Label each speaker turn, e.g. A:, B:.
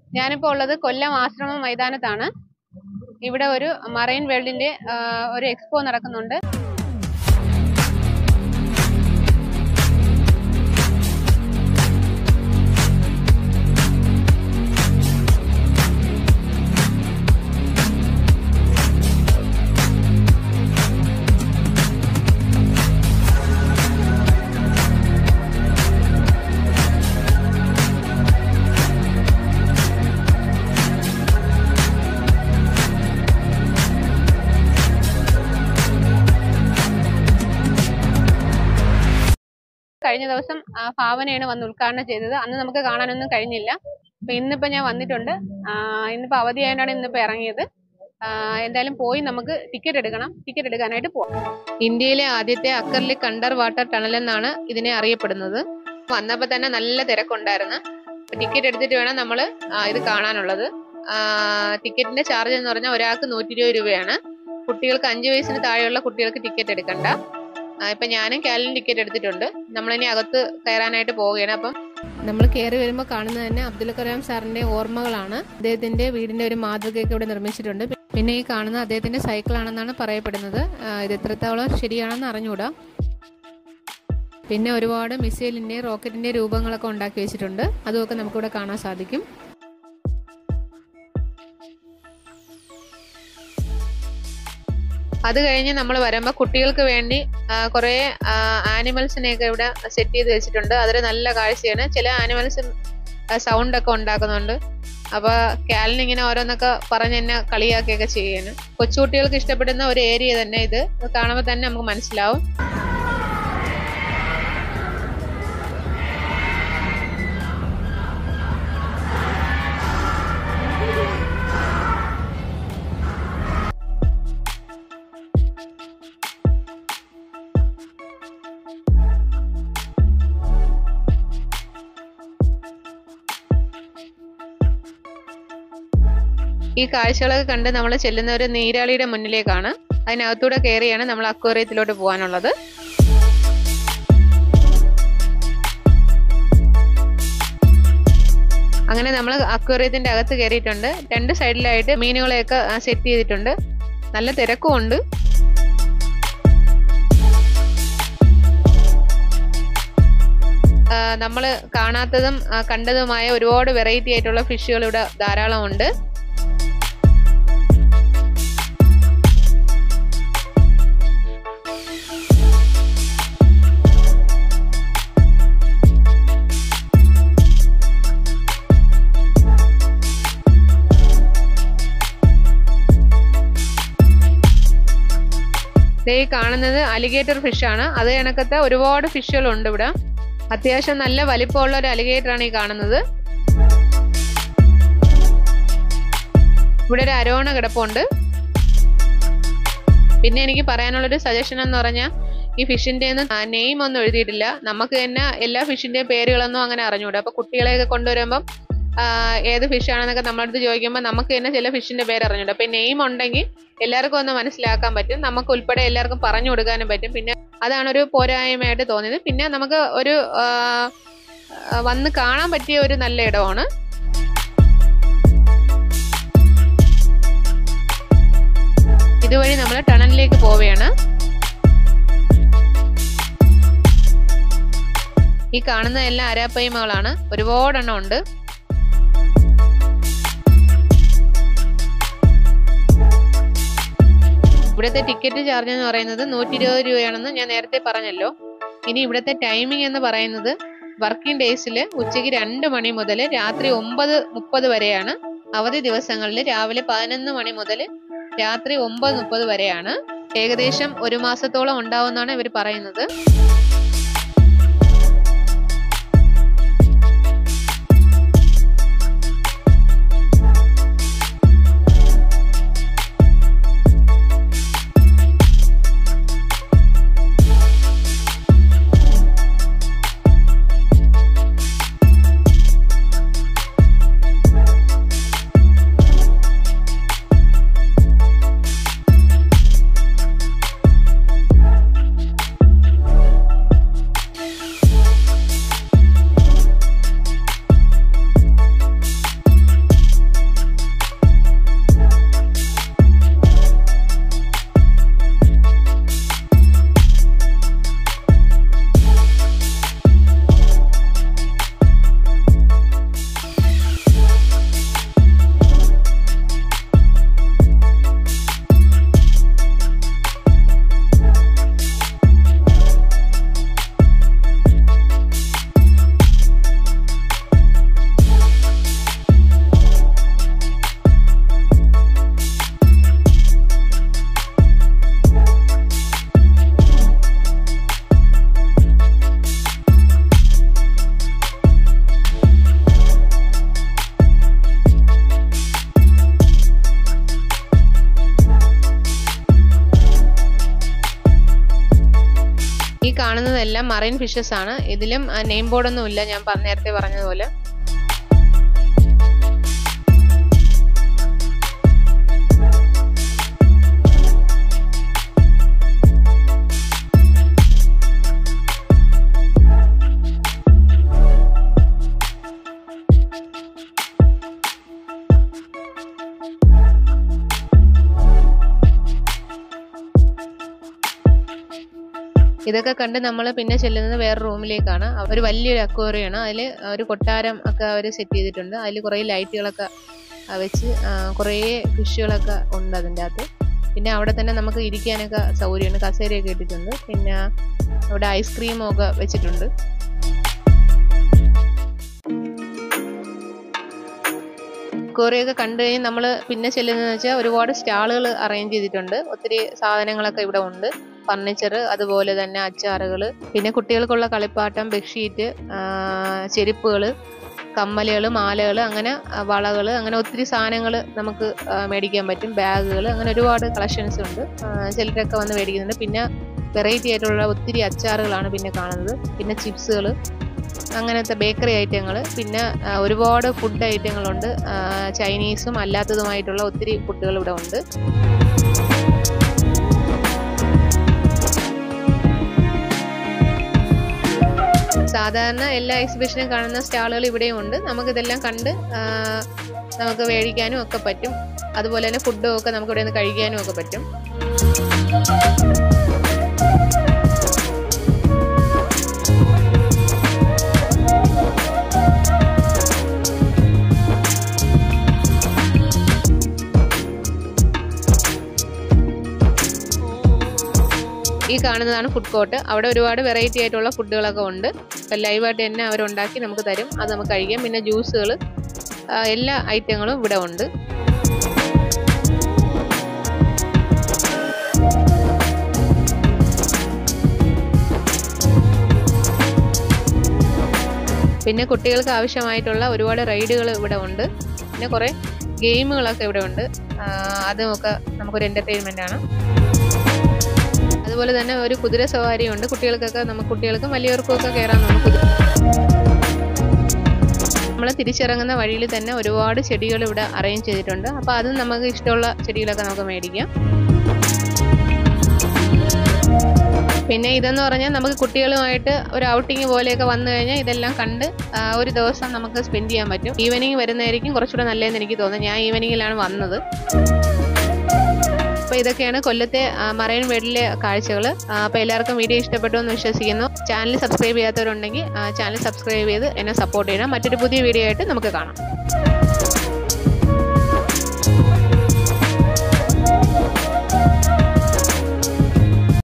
A: ഞാനിപ്പോൾ ഉള്ളത് കൊല്ലം ആശ്രമം മൈതാനത്താണ് ഇവിടെ ഒരു മറൈൻ വേൾഡിന്റെ ആ, ഒരു എക്സ്പോ നടക്കുന്നുണ്ട് കഴിഞ്ഞ ദിവസം ആ, ഭാവനയാണ് വന്ന് ഉദ്ഘാടനം ചെയ്തത് അന്ന് നമുക്ക് കാണാനൊന്നും കഴിഞ്ഞില്ല അപ്പൊ ഇന്നിപ്പോ ഞാൻ വന്നിട്ടുണ്ട് ആ, ഇന്നിപ്പോ അവധിയായതുകൊണ്ടാണ് ഇന്നിപ്പോ ഇറങ്ങിയത് ആ, എന്തായാലും പോയി നമുക്ക് ടിക്കറ്റ് എടുക്കണം ടിക്കറ്റ് എടുക്കാനായിട്ട് പോവാം ഇന്ത്യയിലെ ആദ്യത്തെ അക്കർലിക് അണ്ടർ വാട്ടർ ടണൽ എന്നാണ് ഇതിനെ അറിയപ്പെടുന്നത് വന്നപ്പോ തന്നെ നല്ല തിരക്കുണ്ടായിരുന്നു ടിക്കറ്റ് എടുത്തിട്ട് വേണം നമ്മൾ ഇത് കാണാനുള്ളത് ടിക്കറ്റിന്റെ ചാർജ് എന്ന് പറഞ്ഞാൽ ഒരാൾക്ക് നൂറ്റി ഇരുപത് രൂപയാണ് കുട്ടികൾക്ക് അഞ്ച് വയസ്സിന് താഴെയുള്ള കുട്ടികൾക്ക് ടിക്കറ്റ് എടുക്കണ്ട ആ, ഇപ്പൊ ഞാനും കാലിന് ടിക്കറ്റ് എടുത്തിട്ടുണ്ട് നമ്മളിനി അകത്ത് കയറാനായിട്ട് പോവുകയാണ് അപ്പം നമ്മൾ കയറി വരുമ്പോൾ കാണുന്നത് തന്നെ അബ്ദുൽ കലാം സാറിന്റെ ഓർമ്മകളാണ് അദ്ദേഹത്തിന്റെ വീടിന്റെ ഒരു മാതൃകയൊക്കെ ഇവിടെ നിർമ്മിച്ചിട്ടുണ്ട് പിന്നെ ഈ കാണുന്ന അദ്ദേഹത്തിന്റെ സൈക്കിളാണെന്നാണ് പറയപ്പെടുന്നത് ആ, ഇത് എത്രത്തോളം ശരിയാണെന്ന് അറിഞ്ഞുകൂടാ പിന്നെ ഒരുപാട് മിസൈലിന്റെ റോക്കറ്റിന്റെ രൂപങ്ങളൊക്കെ ഉണ്ടാക്കി വെച്ചിട്ടുണ്ട് അതുമൊക്കെ നമുക്കിവിടെ കാണാൻ സാധിക്കും അത് കഴിഞ്ഞ് നമ്മൾ വരുമ്പോൾ കുട്ടികൾക്ക് വേണ്ടി കുറെ ആനിമൽസിനെയൊക്കെ ഇവിടെ സെറ്റ് ചെയ്ത് വെച്ചിട്ടുണ്ട് അതൊരു നല്ല കാഴ്ചയാണ് ചില ആനിമൽസ് സൗണ്ട് ഒക്കെ ഉണ്ടാക്കുന്നുണ്ട് അപ്പൊ കാലിന് ഇങ്ങനെ ഓരോന്നൊക്കെ പറഞ്ഞ് എന്നെ കളിയാക്കിയൊക്കെ ചെയ്യാണ് കൊച്ചുകുട്ടികൾക്ക് ഇഷ്ടപ്പെടുന്ന ഒരു ഏരിയ തന്നെ ഇത് ഇത് കാണുമ്പോൾ തന്നെ നമുക്ക് മനസ്സിലാവും ഈ കാഴ്ചകളൊക്കെ കണ്ട് നമ്മൾ ചെല്ലുന്ന ഒരു നീരാളിയുടെ മുന്നിലേക്കാണ് അതിനകത്തൂടെ കയറിയാണ് നമ്മൾ അക്വേറിയത്തിലോട്ട് പോകാനുള്ളത് അങ്ങനെ നമ്മൾ അക്വേറിയത്തിന്റെ അകത്ത് കയറിയിട്ടുണ്ട് രണ്ട് സൈഡിലായിട്ട് മീനുകളെയൊക്കെ സെറ്റ് ചെയ്തിട്ടുണ്ട് നല്ല തിരക്കും ഉണ്ട് നമ്മൾ കാണാത്തതും ആ, കണ്ടതുമായ ഒരുപാട് വെറൈറ്റി ആയിട്ടുള്ള ഫിഷുകൾ ഇവിടെ ധാരാളം ഉണ്ട് ദേ ഈ കാണുന്നത് അലിഗേറ്റർ ഫിഷാണ് അത് കണക്കത്തെ ഒരുപാട് ഫിഷുകളുണ്ട് ഇവിടെ അത്യാവശ്യം നല്ല വലിപ്പമുള്ള ഒരു അലിഗേറ്റർ ആണ് ഈ കാണുന്നത് ഇവിടെ ഒരു അരോണ കിടപ്പുണ്ട് പിന്നെ എനിക്ക് പറയാനുള്ളൊരു സജഷൻ എന്ന് പറഞ്ഞാൽ ഈ ഫിഷിന്റെ നെയിം ഒന്നും എഴുതിയിട്ടില്ല നമുക്ക് തന്നെ എല്ലാ ഫിഷിന്റെയും പേരുകളൊന്നും അങ്ങനെ അറിഞ്ഞൂടാ അപ്പൊ കുട്ടികളെയൊക്കെ കൊണ്ടുവരുമ്പം ആ, ഏത് ഫിഷാണെന്നൊക്കെ നമ്മളടുത്ത് ചോദിക്കുമ്പോൾ നമുക്ക് തന്നെ ചില ഫിഷിന്റെ പേര് അറിഞ്ഞൂടാ അപ്പൊ നെയിം ഉണ്ടെങ്കിൽ എല്ലാവർക്കും ഒന്ന് മനസ്സിലാക്കാൻ പറ്റും നമുക്ക് ഉൾപ്പെടെ എല്ലാവർക്കും പറഞ്ഞു കൊടുക്കാനും പറ്റും പിന്നെ അതാണ് ഒരു പോരായ്മയായിട്ട് തോന്നിയത് പിന്നെ നമുക്ക് ഒരു ആ, ആ, വന്ന് കാണാൻ പറ്റിയ ഒരു നല്ല ഇടമാണ് ഇതുവഴി നമ്മൾ ടണലിലേക്ക് പോവുകയാണ് ഈ കാണുന്ന എല്ലാം അരാപ്പയ്മകളാണ് ഒരുപാടെണ്ണം ഉണ്ട് ഇവിടുത്തെ ടിക്കറ്റ് ചാർജ് എന്ന് പറയുന്നത് നൂറ്റി ഇരുപത് രൂപയാണെന്ന് ഞാൻ നേരത്തെ പറഞ്ഞല്ലോ ഇനി ഇവിടുത്തെ ടൈമിംഗ് എന്ന് പറയുന്നത് വർക്കിംഗ് ഡേയ്സിൽ ഉച്ചയ്ക്ക് രണ്ട് മണി മുതൽ രാത്രി ഒമ്പത് മുപ്പത് വരെയാണ് അവധി ദിവസങ്ങളിൽ രാവിലെ പതിനൊന്ന് മണി മുതൽ രാത്രി ഒമ്പത് മുപ്പത് വരെയാണ് ഏകദേശം ഒരു മാസത്തോളം ഉണ്ടാവുമെന്നാണ് ഇവർ പറയുന്നത് ഇതെല്ലാം മറൈൻ ഫിഷസ് ആണ് ഇതിലും നെയിം ബോർഡൊന്നും ഇല്ല ഞാൻ പ- നേരത്തെ പറഞ്ഞതുപോലെ ഇതൊക്കെ കണ്ട് നമ്മൾ പിന്നെ ചെല്ലുന്നത് വേറെ റൂമിലേക്കാണ് ഒരു വലിയൊരു അക്വേറിയാണ് അതിൽ ഒരു കൊട്ടാരം ഒക്കെ അവർ സെറ്റ് ചെയ്തിട്ടുണ്ട് അതിൽ കുറേ ലൈറ്റുകളൊക്കെ ആ, വെച്ച് ആ, കുറേ ഫിഷുകളൊക്കെ ഉണ്ട് അതിൻ്റെ അകത്ത് പിന്നെ അവിടെ തന്നെ നമുക്ക് ഇരിക്കാനൊക്കെ സൗകര്യമുണ്ട് കസേരയൊക്കെ ഇട്ടിട്ടുണ്ട് പിന്നെ അവിടെ ഐസ്ക്രീമും ഒക്കെ വെച്ചിട്ടുണ്ട് അക്വേറിയൊക്കെ കണ്ടു കഴിഞ്ഞ് നമ്മൾ പിന്നെ ചെല്ലുന്നതെന്ന് വെച്ചാൽ ഒരുപാട് സ്റ്റാളുകൾ അറേഞ്ച് ചെയ്തിട്ടുണ്ട് ഒത്തിരി സാധനങ്ങളൊക്കെ ഇവിടെ ഉണ്ട് ഫർണിച്ചർ അതുപോലെ തന്നെ അച്ചാറുകൾ പിന്നെ കുട്ടികൾക്കുള്ള കളിപ്പാട്ടം ബെഡ്ഷീറ്റ് ചെരുപ്പുകൾ കമ്മലുകൾ മാലകൾ അങ്ങനെ വളകൾ അങ്ങനെ ഒത്തിരി സാധനങ്ങൾ നമുക്ക് ആ, മേടിക്കാൻ പറ്റും ബാഗുകൾ അങ്ങനെ ഒരുപാട് കളക്ഷൻസ് ഉണ്ട് ആ, ചിലരൊക്കെ വന്ന് മേടിക്കുന്നുണ്ട് പിന്നെ വെറൈറ്റി ആയിട്ടുള്ള ഒത്തിരി അച്ചാറുകളാണ് പിന്നെ കാണുന്നത് പിന്നെ ചിപ്സുകൾ അങ്ങനത്തെ ബേക്കറി ഐറ്റങ്ങൾ പിന്നെ ആ, ഒരുപാട് ഫുഡ് ഐറ്റങ്ങളുണ്ട് ആ, ചൈനീസും അല്ലാത്തതുമായിട്ടുള്ള ഒത്തിരി ഫുഡുകൾ ഇവിടെ ഉണ്ട് സാധാരണ എല്ലാ എക്സിബിഷനും കാണുന്ന സ്റ്റാളുകൾ ഇവിടെയും ഉണ്ട് നമുക്കിതെല്ലാം കണ്ട് ആ, നമുക്ക് മേടിക്കാനും ഒക്കെ പറ്റും അതുപോലെ തന്നെ ഫുഡും ഒക്കെ നമുക്ക് ഇവിടെ നിന്ന് കഴിക്കാനും ഒക്കെ പറ്റും ഈ കാണുന്നതാണ് ഫുഡ് കോർട്ട് അവിടെ ഒരുപാട് വെറൈറ്റി ആയിട്ടുള്ള ഫുഡുകളൊക്കെ ഉണ്ട് അപ്പം ലൈവായിട്ട് തന്നെ അവരുണ്ടാക്കി നമുക്ക് തരും അത് നമുക്ക് കഴിക്കാം പിന്നെ ജ്യൂസുകൾ എല്ലാ ഐറ്റങ്ങളും ഇവിടെ ഉണ്ട് പിന്നെ കുട്ടികൾക്ക് ആവശ്യമായിട്ടുള്ള ഒരുപാട് റൈഡുകൾ ഇവിടെ ഉണ്ട് പിന്നെ കുറേ ഗെയിമുകളൊക്കെ ഇവിടെ ഉണ്ട് ആ, അതുമൊക്കെ നമുക്കൊരു എൻ്റർടൈൻമെൻ്റ് ആണ് അതുപോലെ തന്നെ ഒരു കുതിര സവാരിയുണ്ട് കുട്ടികൾക്കൊക്കെ നമുക്ക് കുട്ടികൾക്കും വലിയവർക്കും ഒക്കെ കയറാൻ നമുക്ക് കുതിര നമ്മൾ തിരിച്ചിറങ്ങുന്ന വഴിയിൽ തന്നെ ഒരുപാട് ചെടികൾ ഇവിടെ അറേഞ്ച് ചെയ്തിട്ടുണ്ട് അപ്പോൾ അതും നമുക്ക് ഇഷ്ടമുള്ള ചെടികളൊക്കെ നമുക്ക് മേടിക്കാം പിന്നെ ഇതെന്ന് പറഞ്ഞാൽ നമുക്ക് കുട്ടികളുമായിട്ട് ഒരു ഔട്ടിങ് പോലെയൊക്കെ വന്നു കഴിഞ്ഞാൽ ഇതെല്ലാം കണ്ട് ആ, ഒരു ദിവസം നമുക്ക് സ്പെൻഡ് ചെയ്യാൻ പറ്റും ഈവനിങ് വരുന്നതായിരിക്കും കുറച്ചുകൂടെ നല്ലതെന്ന് എനിക്ക് തോന്നുന്നു ഞാൻ ഈവനിങ്ങിലാണ് വന്നത് അപ്പോൾ ഇതൊക്കെയാണ് കൊല്ലത്തെ ആ, മറൈൻ വേൾഡിലെ കാഴ്ചകൾ അപ്പോൾ എല്ലാവർക്കും വീഡിയോ ഇഷ്ടപ്പെട്ടു എന്ന് വിശ്വസിക്കുന്നു ചാനൽ സബ്സ്ക്രൈബ് ചെയ്യാത്തവരുണ്ടെങ്കിൽ ചാനൽ സബ്സ്ക്രൈബ് ചെയ്ത് എന്നെ സപ്പോർട്ട് ചെയ്യണം മറ്റൊരു പുതിയ വീഡിയോ ആയിട്ട് നമുക്ക് കാണാം